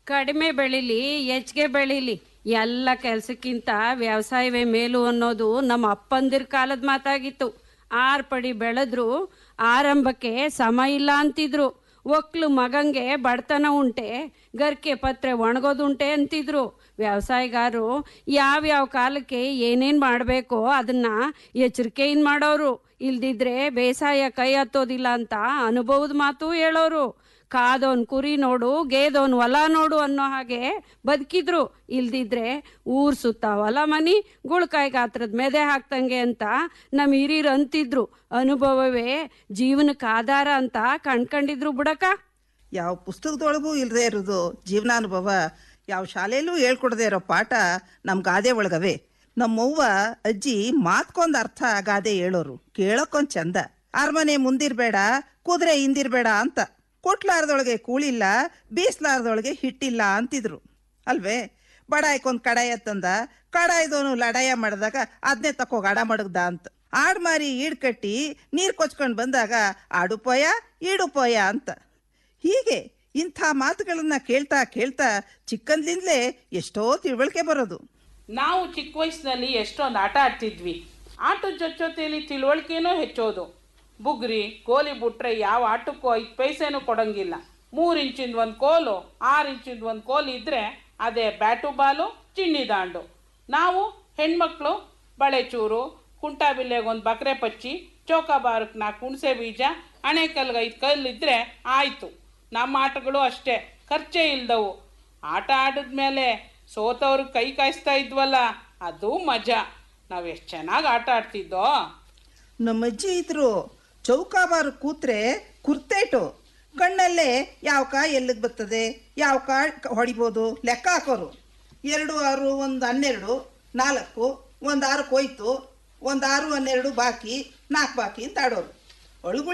ಕಡಿಮೆ ಬೆಳಿಲಿ ಹೆಚ್ಚಿಗೆ ಬೆಳಿಲಿ ಎಲ್ಲ ಕೆಲಸಕ್ಕಿಂತ ವ್ಯವಸಾಯವೇ ಮೇಲು ಅನ್ನೋದು ನಮ್ಮ ಅಪ್ಪಂದಿರ ಕಾಲದ ಮಾತಾಗಿತ್ತು ಆರು ಪಡಿ ಬೆಳೆದ್ರು ಆರಂಭಕ್ಕೆ ಸಮ ಇಲ್ಲ ಅಂತಿದ್ರು ಒಕ್ಲು ಮಗಂಗೆ ಬಡತನ ಉಂಟೆ ಗರ್ಕೆ ಪತ್ರೆ ಒಣಗೋದುಂಟೆ ಅಂತಿದ್ರು ವ್ಯವಸಾಯಗಾರರು ಯಾವ್ಯಾವ ಕಾಲಕ್ಕೆ ಏನೇನು ಮಾಡಬೇಕೋ ಅದನ್ನ ಎಚ್ಚರಿಕೆಯಿಂದ ಮಾಡೋರು ಇಲ್ದಿದ್ರೆ ಬೇಸಾಯ ಕೈ ಹತ್ತೋದಿಲ್ಲ ಅಂತ ಅನುಭವದ ಮಾತು ಹೇಳೋರು ಕಾದೋನ್ ಕುರಿ ನೋಡು ಗೇದೋನ್ ಹೊಲ ನೋಡು ಅನ್ನೋ ಹಾಗೆ ಬದುಕಿದ್ರು ಇಲ್ದಿದ್ರೆ ಊರ್ ಸುತ್ತ ಹೊಲ ಮನಿ ಗುಳ್ಕಾಯಿ ಗಾತ್ರದ ಮೆದೆ ಹಾಕ್ತಂಗೆ ಅಂತ ನಮ್ಮ ಹಿರಿಯರು ಅಂತಿದ್ರು ಅನುಭವವೇ ಜೀವನಕ್ಕೆ ಆಧಾರ ಅಂತ ಕಣ್ಕಂಡಿದ್ರು ಬುಡಕ ಯಾವ ಪುಸ್ತಕದೊಳಗೂ ಇಲ್ಲದೆ ಇರೋದು ಜೀವನಾನುಭವ ಯಾವ ಶಾಲೆಯಲ್ಲೂ ಹೇಳ್ಕೊಡದೆ ಇರೋ ಪಾಠ ನಮ್ಮ ಗಾದೆ ಒಳಗವೆ ನಮ್ಮವ್ವ ಅಜ್ಜಿ ಮಾತ್ಕೊಂದ್ ಅರ್ಥ ಗಾದೆ ಹೇಳೋರು ಕೇಳಕ್ಕೊಂದ್ ಚಂದ ಅರಮನೆ ಮುಂದಿರ್ಬೇಡ ಕುದುರೆ ಹಿಂದಿರ್ಬೇಡ ಅಂತ ಕೊಟ್ಲಾರ್ದೊಳಗೆ ಕೂಳಿಲ್ಲ ಬೀಸ್ಲಾರ್ದೊಳಗೆ ಹಿಟ್ಟಿಲ್ಲ ಅಂತಿದ್ರು ಅಲ್ವೇ ಬಡಾಯ್ಕೊಂದ್ ಕಡಾಯ ತಂದ ಕಡಾಯ್ದವನು ಲಡಾಯ ಮಾಡಿದಾಗ ಅದನ್ನೇ ತಕೋ ಗಡ ಮಡಗ್ದ ಅಂತ ಆಡ್ ಮಾರಿ ಈಡ್ ಕಟ್ಟಿ ನೀರ್ ಕೊಚ್ಕೊಂಡ್ ಬಂದಾಗ ಆಡುಪೋಯ ಈಡುಪೋಯ ಅಂತ ಹೀಗೆ ಇಂಥ ಮಾತುಗಳನ್ನ ಕೇಳ್ತಾ ಕೇಳ್ತಾ ಚಿಕ್ಕಂದ್ಲಿಂದಲೇ ಎಷ್ಟೋ ತಿಳುವಳಿಕೆ ಬರೋದು ನಾವು ಚಿಕ್ಕ ವಯಸ್ಸಿನಲ್ಲಿ ಎಷ್ಟೊಂದು ಆಟ ಆಡ್ತಿದ್ವಿ ಆಟದ ಜೊತೆಯಲ್ಲಿ ತಿಳುವಳಿಕೆನೂ ಹೆಚ್ಚೋದು ಬುಗ್ರಿ ಕೋಲಿ ಬಿಟ್ರೆ ಯಾವ ಆಟಕ್ಕೂ ಐದು ಪೈಸೆನೂ ಕೊಡಂಗಿಲ್ಲ ಮೂರು ಇಂಚಿಂದ ಒಂದು ಕೋಲು ಆರು ಇಂಚಿಂದ ಒಂದು ಕೋಲು ಇದ್ದರೆ ಅದೇ ಬ್ಯಾಟು ಬಾಲು ಚಿನ್ನಿ ದಾಂಡು ನಾವು ಹೆಣ್ಮಕ್ಳು ಬಳೆಚೂರು ಕುಂಟಾಬಿಲ್ಲೆಗೆ ಒಂದು ಬಕರೆ ಪಚ್ಚಿ ಚೌಕಾಬಾರಕ್ಕೆ ನಾಲ್ಕು ಹುಣಸೆ ಬೀಜ ಅಣೆಕಲ್ಗೆ ಐದು ಕಲ್ಲಿದ್ದರೆ ಆಯಿತು ನಮ್ಮ ಆಟಗಳು ಅಷ್ಟೇ ಖರ್ಚೇ ಇಲ್ದವು ಆಟ ಆಡಿದ್ಮೇಲೆ ಸೋತವ್ರು ಕೈ ಕಾಯಿಸ್ತಾ ಇದ್ವಲ್ಲ ಅದು ಮಜಾ ನಾವು ಎಷ್ಟು ಚೆನ್ನಾಗಿ ಆಟ ಆಡ್ತಿದ್ದೋ ನಮ್ಮ ಅಜ್ಜಿ ಇದ್ರು ಚೌಕಾಬಾರು ಕೂತ್ರೆ ಕುರ್ತೇಟು ಕಣ್ಣಲ್ಲೇ ಯಾವ ಕಾ ಎಲ್ಲಿಗೆ ಬರ್ತದೆ ಯಾವ ಕಾ ಹೊಡಿಬೋದು ಲೆಕ್ಕ ಹಾಕೋರು ಎರಡು ಆರು ಒಂದು ಹನ್ನೆರಡು ನಾಲ್ಕು ಒಂದು ಆರು ಹೋಯ್ತು ಒಂದು ಆರು ಹನ್ನೆರಡು ಬಾಕಿ ನಾಲ್ಕು ಬಾಕಿ ಅಂತ ಆಡೋರು ಅಳುಗಳು